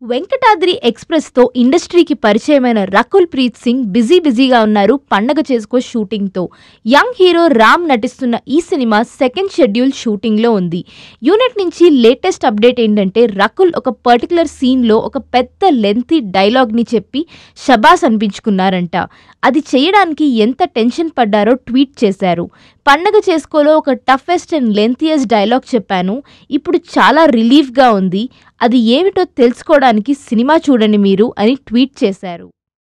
వెంకటాద్రి ఎక్స్ప్రెస్తో ఇండస్ట్రీకి పరిచయమైన రకుల్ ప్రీత్ సింగ్ బిజీ బిజీగా ఉన్నారు పండగ చేసుకో షూటింగ్తో యంగ్ హీరో రామ్ నటిస్తున్న ఈ సినిమా సెకండ్ షెడ్యూల్ షూటింగ్లో ఉంది యూనిట్ నుంచి లేటెస్ట్ అప్డేట్ ఏంటంటే రకుల్ ఒక పర్టికులర్ సీన్లో ఒక పెద్ద లెంతీ డైలాగ్ని చెప్పి షబాస్ అనిపించుకున్నారంట అది చేయడానికి ఎంత టెన్షన్ పడ్డారో ట్వీట్ చేశారు పండగ చేసుకోలో ఒక టఫెస్ట్ అండ్ లెంతియస్ట్ డైలాగ్ చెప్పాను ఇప్పుడు చాలా రిలీఫ్గా ఉంది అది ఏమిటో తెలుసుకోవడానికి సినిమా చూడండి మీరు అని ట్వీట్ చేశారు